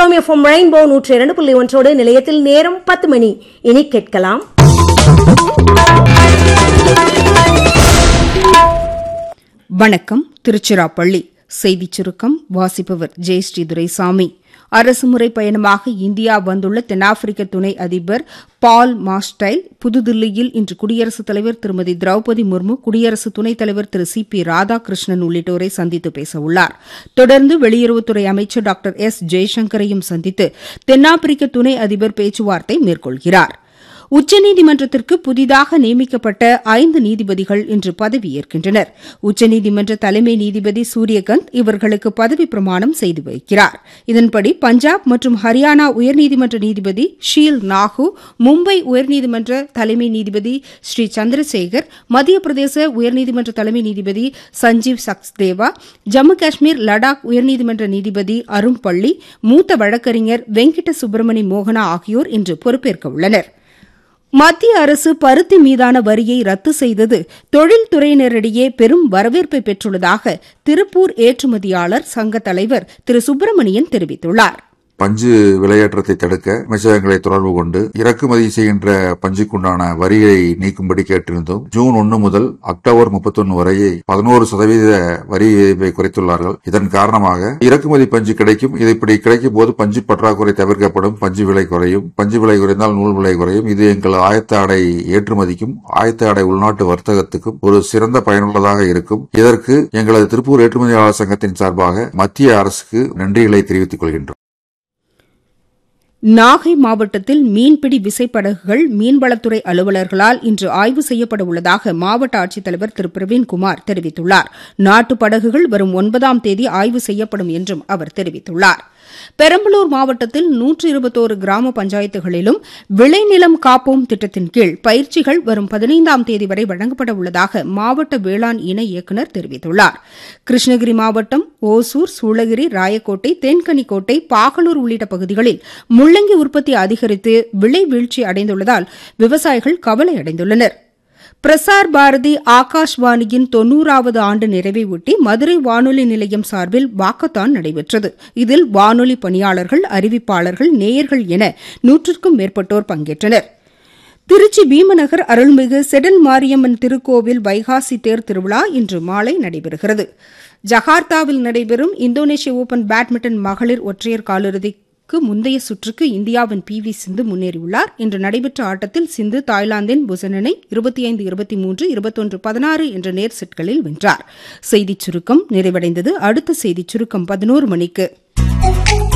இணைந்திருக்கிறோம் FM rainbow நூற்றி இரண்டு புள்ளி ஒன்றோடு நிலையத்தில் நேரம் பத்து மணி இனி கேட்கலாம் வணக்கம் திருச்சிராப்பள்ளி செய்திச் சுருக்கம் வாசிப்பவர் ஜெயஸ்ரீ துரைசாமி அரசுமுறை பயணமாக இந்தியா வந்துள்ள தென்னாப்பிரிக்க துணை அதிபர் பால் மாஸ்டைல் புதுதில்லியில் இன்று குடியரசுத் தலைவர் திருமதி திரௌபதி முர்மு குடியரசு துணைத் தலைவர் திரு சி பி ராதாகிருஷ்ணன் உள்ளிட்டோரை சந்தித்து பேசவுள்ளார் தொடர்ந்து வெளியுறவுத்துறை அமைச்சர் டாக்டர் எஸ் ஜெய்சங்கரையும் சந்தித்து தென்னாப்பிரிக்க துணை அதிபர் பேச்சுவார்த்தை மேற்கொள்கிறார் உச்சநீதிமன்றத்திற்கு புதிதாக நியமிக்கப்பட்ட ஐந்து நீதிபதிகள் இன்று பதவியேற்கின்றனர் உச்சநீதிமன்ற தலைமை நீதிபதி சூரியகந்த் இவர்களுக்கு பதவி பிரமாணம் செய்து வைக்கிறார் இதன்படி பஞ்சாப் மற்றும் ஹரியானா உயர்நீதிமன்ற நீதிபதி ஷீல் நாகு மும்பை உயர்நீதிமன்ற தலைமை நீதிபதி ஸ்ரீ சந்திரசேகர் மத்திய பிரதேச உயர்நீதிமன்ற தலைமை நீதிபதி சஞ்சீவ் சக்ஸ்தேவா ஜம்மு காஷ்மீர் லடாக் உயர்நீதிமன்ற நீதிபதி அருண் பள்ளி மூத்த வழக்கறிஞர் வெங்கிட்ட சுப்பிரமணி மோகனா ஆகியோர் இன்று பொறுப்பேற்க உள்ளனா் மத்திய அரசு பருத்தி மீதான வரியை ரத்து செய்தது தொழில்துறையினரிடையே பெரும் வரவேற்பை பெற்றுள்ளதாக திருப்பூர் ஏற்றுமதியாளர் சங்க தலைவர் திரு சுப்பிரமணியன் தெரிவித்துள்ளார் பஞ்சு விலையேற்றத்தை தடுக்க அமைச்சகங்களை தொடர்பு கொண்டு இறக்குமதி செய்கின்ற பஞ்சுக்குண்டான வரியை நீக்கும்படி கேட்டிருந்தோம் ஜூன் ஒன்று முதல் அக்டோபர் முப்பத்தொன்னு வரை பதினோரு சதவீத வரி விதிப்பை குறைத்துள்ளார்கள் இதன் காரணமாக இறக்குமதி பஞ்சு கிடைக்கும் இது இப்படி கிடைக்கும் போது பஞ்சு பற்றாக்குறை தவிர்க்கப்படும் பஞ்சு விலை குறையும் பஞ்சு விலை குறைந்தால் நூல் விலை குறையும் இது எங்கள் ஆயத்த ஆடை ஏற்றுமதிக்கும் ஆயத்த ஆடை உள்நாட்டு வர்த்தகத்துக்கும் ஒரு சிறந்த பயனுள்ளதாக இருக்கும் இதற்கு எங்களது திருப்பூர் ஏற்றுமதியாளர் சங்கத்தின் சார்பாக மத்திய அரசுக்கு நன்றிகளை தெரிவித்துக் கொள்கின்றோம் நாகை மாவட்டத்தில் மீன்பிடி விசைப்படகுகள் மீன்வளத்துறை அலுவலர்களால் இன்று ஆய்வு செய்யப்பட உள்ளதாக மாவட்ட ஆட்சித்தலைவர் திரு பிரவீன்குமார் தெரிவித்துள்ளார் நாட்டு படகுகள் வரும் ஒன்பதாம் தேதி ஆய்வு செய்யப்படும் என்றும் அவர் தெரிவித்துள்ளார் பெரம்பலூர் மாவட்டத்தில் நூற்று இருபத்தோரு கிராம பஞ்சாயத்துகளிலும் விளைநிலம் காப்போம் திட்டத்தின் கீழ் பயிற்சிகள் வரும் பதினைந்தாம் தேதி வரை வழங்கப்பட உள்ளதாக மாவட்ட வேளாண் இணை இயக்குநர் தெரிவித்துள்ளார் கிருஷ்ணகிரி மாவட்டம் ஓசூர் சூளகிரி ராயக்கோட்டை தேன்கனிக்கோட்டை பாகலூர் உள்ளிட்ட பகுதிகளில் முள்ளங்கி உற்பத்தி அதிகரித்து விலை வீழ்ச்சி அடைந்துள்ளதால் விவசாயிகள் கவலை அடைந்துள்ளனா் பிரசார் பாரதி ஆகாஷ்வாணியின் தொன்னூறாவது ஆண்டு நிறைவை ஒட்டி மதுரை வானொலி நிலையம் சார்பில் வாக்கத்தான் நடைபெற்றது இதில் வானொலி பணியாளர்கள் அறிவிப்பாளர்கள் நேயர்கள் என நூற்றுக்கும் மேற்பட்டோர் பங்கேற்றனர் திருச்சி பீமநகர் அருள்மிகு செடல் மாரியம்மன் திருக்கோவில் வைகாசி தேர் திருவிழா இன்று மாலை நடைபெறுகிறது ஜகார்த்தாவில் நடைபெறும் இந்தோனேஷிய ஓபன் பேட்மிண்டன் மகளிர் ஒற்றையர் காலிறுதி க்கு முந்தைய சுற்றுக்கு இந்தியாவின் பி வி சிந்து முன்னேறியுள்ளார் இன்று நடைபெற்ற ஆட்டத்தில் சிந்து தாய்லாந்தின் புசனனை இருபத்தி ஐந்து இருபத்தி மூன்று இருபத்தொன்று பதினாறு என்ற நேர் செட்களில் வென்றார் செய்திச் சுருக்கம் நிறைவடைந்தது அடுத்த செய்திச் சுருக்கம் பதினோரு மணிக்கு